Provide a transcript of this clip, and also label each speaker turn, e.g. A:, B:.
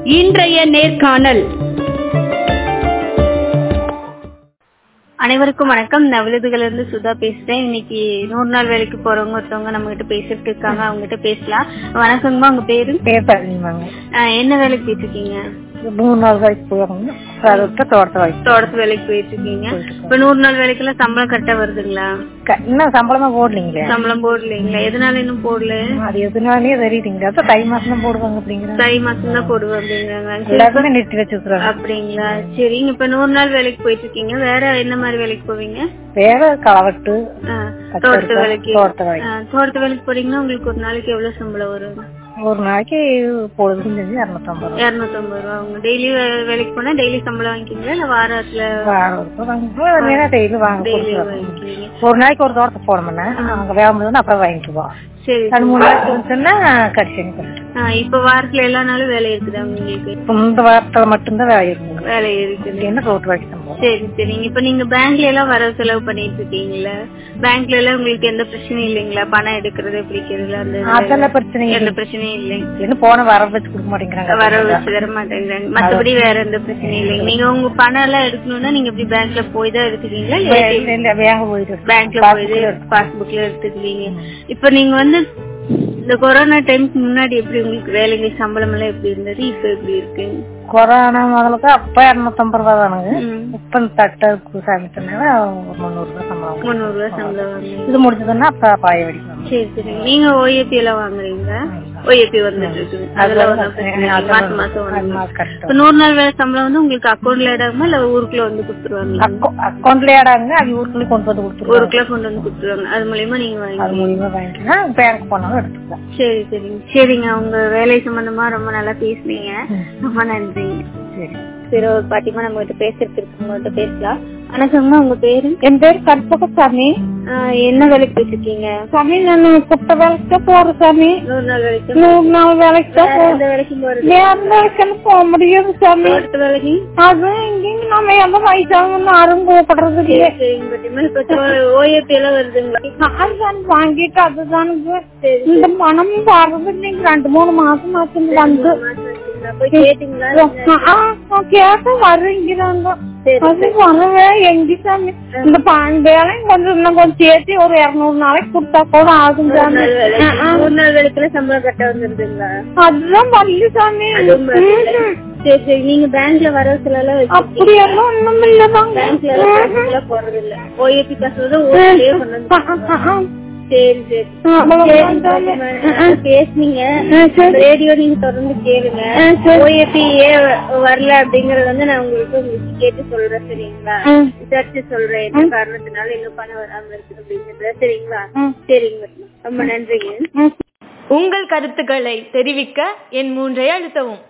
A: இன்றைய நேர்காணல்
B: அனைவருக்கும் வணக்கம் நான் விழுதுகள் இருந்து சுதா பேசுறேன் இன்னைக்கு நூறு நாள் வேலைக்கு போறவங்க ஒருத்தவங்க நம்ம கிட்ட பேசிட்டு இருக்காங்க அவங்க கிட்ட பேசலாம் வணக்கங்கம்மா உங்க பேரு
C: பேர் தரணிமாங்க
B: ஆஹ் என்ன வேலைக்கு போயிட்டு இருக்கீங்க
C: மூணு நாள் வரைக்கும் போயிருங்க அதை விட்டு தோட்டத்தை வரைக்கும்
B: தோட்டத்து வேலைக்கு போயிட்டு இருக்கீங்க இப்ப நூறு நாள் வேலைக்கெல்லாம் சம்பளம் கரெக்டா வருதுங்களா
C: க- இன்னும் சம்பளமா போடலீங்களே
B: சம்பளம் போடலீங்களா எதனால இன்னும் போடல
C: அது எதுனாலே தெரியுதுங்க அதான் தை மாசம் தான் போடுவாங்க அப்படிங்கிறாங்க
B: தை மாசம் தான் போடுவேன் அப்படிங்கிறாங்க சரி,
C: எல்லாருமே நிறுத்தி வச்சிருக்காங்க
B: அப்படிங்களா சரிங்க இப்ப நூறு நாள் வேலைக்கு போயிட்டு இருக்கீங்க வேற என்ன மாதிரி வேலைக்கு போவீங்க
C: வேற களவட்டு
B: ஆஹ்,
C: பச்சை
B: தோட்டத்து
C: அரிசி,
B: வேலைக்கு
C: தோட்டத்து வேலைக்கு.
B: ஆஹ், தோட்டத்து வேலைக்கு போறீங்கன்னா உங்களுக்கு ஒரு நாளைக்கு எவ்வளவு சம்பளம் வரும்
C: ஒரு நாளைக்கு பொழுதுக்கும் செஞ்சு இரநூத்தம்பது ரூபா
B: இருநூத்தம்பது ரூபா அவங்க டெய்லி வேலைக்கு போனா டெய்லி சம்பளம் வாங்கிக்கிங்களா இல்ல வாரத்துல
C: வாரம் ஒரு ரூபா வாங்க டெய்லி வாங்க
B: டெய்லி
C: கொடுக்குறாங்க.
B: வாங்கிக்கிறீங்க
C: ஒரு நாளைக்கு ஒரு தோட்டத்தை போடணும்னா அங்க வேக முடியுதுன்னா அப்புறம் வாங்கிக்குவோம்
B: சரி
C: அது மூணு நாளைக்கு இருந்துச்சுன்னா கடிச்சு பண்ணிட்டு
B: ஆஹ் இப்ப வாரத்துல எல்லா நாளும் வேலை இருக்குதா உங்களுக்கு
C: இப்போ இந்த வாரத்துல மட்டும்தான் வேலை இருக்குங்க
B: வேலை இருக்குது
C: என்ன தோட்டு வரைக்கும் தான் போகும்
B: சரி சரிங்க இப்ப நீங்க பேங்க்ல எல்லாம் வர செலவு பண்ணிட்டு இருக்கீங்களா பேங்க்ல எல்லாம் உங்களுக்கு எந்த பிரச்சனையும் இல்லைங்களா பணம் எடுக்கிறது பிடிக்கிறது அந்த இதுல
C: அதெல்லாம் பிரச்சனை இல்லை
B: எந்த பிரச்சனையும் இல்லைங்க
C: என்ன போன வர வச்சு கொடுக்க மாட்டேங்கிறாங்க
B: வர வச்சு தர மாட்டேங்கிறாங்க மத்தபடி வேற எந்த பிரச்சனையும் இல்லைங்க நீங்க உங்க பணம் எல்லாம் எடுக்கணும்னா நீங்க இப்படி பேங்க்ல போய் தான் எடுத்துக்கீங்களா இல்ல
C: இல்ல, இல்ல, வேக போயிட்டு
B: பேங்க்ல போய் பாஸ்புக்ல எடுத்துக்குவீங்க இப்ப நீங்க வந்து இந்த கொரோனா டைம்க்கு முன்னாடி எப்படி உங்களுக்கு வேலைங்க சம்பளம் எல்லாம் எப்படி இருந்தது இப்ப எப்படி இருக்கு
C: கொரோனா முதலுக்கு அப்ப இருநூத்தம்பது ரூபா தானுங்க
B: ம்.
C: இப்ப இந்த தட்டை சமைச்சனால ஒரு முந்நூறு ரூபாய் சம்பளம்
B: முந்நூறு ரூபாய் சம்பளம் வாங்குறீங்க
C: இது முடிச்சதுன்னா அப்ப பாய வெடிக்கும்
B: சரி சரி நீங்க ஓஏபி எல்லாம் வாங்குறீங்களா ஓஏபி வந்துட்டு இருக்குது அதுல ஒண்ணும் பிரச்சனை இல்லை. மாசம் மாசம் வந்து இப்ப நூறு நாள் வேலை சம்பளம் வந்து உங்களுக்கு அக்கௌண்ட்ல இடாம இல்ல ஊருக்குள்ள வந்து கொடுத்துருவாங்க
C: அக்கௌண்ட்ல ஏடாங்க அது ஊருக்குள்ளே கொண்டு வந்து கொடுத்துருவாங்க
B: ஊருக்குள்ள கொண்டு வந்து கொடுத்துருவாங்க அது மூலியமா நீங்க வாங்கி
C: அது மூலியமா வாங்கிக்கலாம் பேங்க் போனாலும் எடுத்துக்கலாம்
B: சரி சரிங்க சரிங்க உங்க வேலை சம்பந்தமா ரொம்ப நல்லா பேசுனீங்க ரொம்ப நன்றிங்க
C: சரி
B: சரி ஒரு பாட்டிமா நம்ம கிட்ட பேசுறதுக்கு உங்கள்கிட்ட பேசலாம் வணக்கம்மா உங்க பேரு
C: என் பேர் கற்பகசாமி
B: ஆஹ் என்ன வேலைக்கு போயிட்டு இருக்கீங்க
C: சாமி நான் குட்ட வேலைக்கு தான் போறேன் சாமி
B: நூறு நாள் வேலைக்கு
C: நூறு நாள் வேலைக்கு தான்
B: வேற எந்த வேலைக்கும் போறது
C: வேற வேலைக்கு போக முடியாது சாமி
B: அடுத்த வேலைக்கு
C: அது இங்க நம்ம எந்த வயசானவங்க யாரும் கூப்பிடுறது இல்லையே
B: சரிங்க பாட்டிமா இப்ப ஓஏபி எல்லாம் வருதுங்களா
C: அதுதான் வாங்கிட்டு அதுதானுங்க இந்த பணம் வர்றது இன்னைக்கு ரெண்டு மூணு மாசம் ஆச்சு வந்து
B: போய் கேட்டீங்களா
C: கேட்ட வர்றீங்கிறாங்க அது வரவே எங்க சாமி இந்த பாஞ்சு வேலையும் கொஞ்சம் இன்னும் கொஞ்சம் சேர்த்து ஒரு இருநூறு நாளைக்கு கொடுத்தா கூட ஆகும் சாமி
B: நூறு நாள் வேலைக்குள்ள சம்பளம் கட்ட வந்துருதுங்களா
C: அதுதான் வரல சாமி ம்ஹும்.
B: சரி சரி நீங்க பேங்க்ல வர சில
C: அப்படியெல்லாம் ஒண்ணும் இல்லதாங்க
B: பேங்க்ல எல்லாம் போறது இல்ல ஓஏபி காசு வந்து ஊர்லயே கொண்டு வந்து சரி சரி
C: அவ்வளவுதான் சாமி.
B: பேசுனீங்க ரேடியோ நீங்க தொடர்ந்து கேளுங்க ஓஏபி ஏன் வரல அப்படிங்கறது வந்து நான் உங்களுக்கு உங்களுக்கு கேட்டு சொல்றேன் சரிங்களா விசாரிச்சு சொல்றேன் என்ன காரணத்தினால இன்னும் பணம் வராம இருக்கு அப்படிங்கறத சரிங்களா சரிங்க ரொம்ப நன்றிங்க
A: உங்கள் கருத்துக்களை தெரிவிக்க என் மூன்றை அழுத்தவும்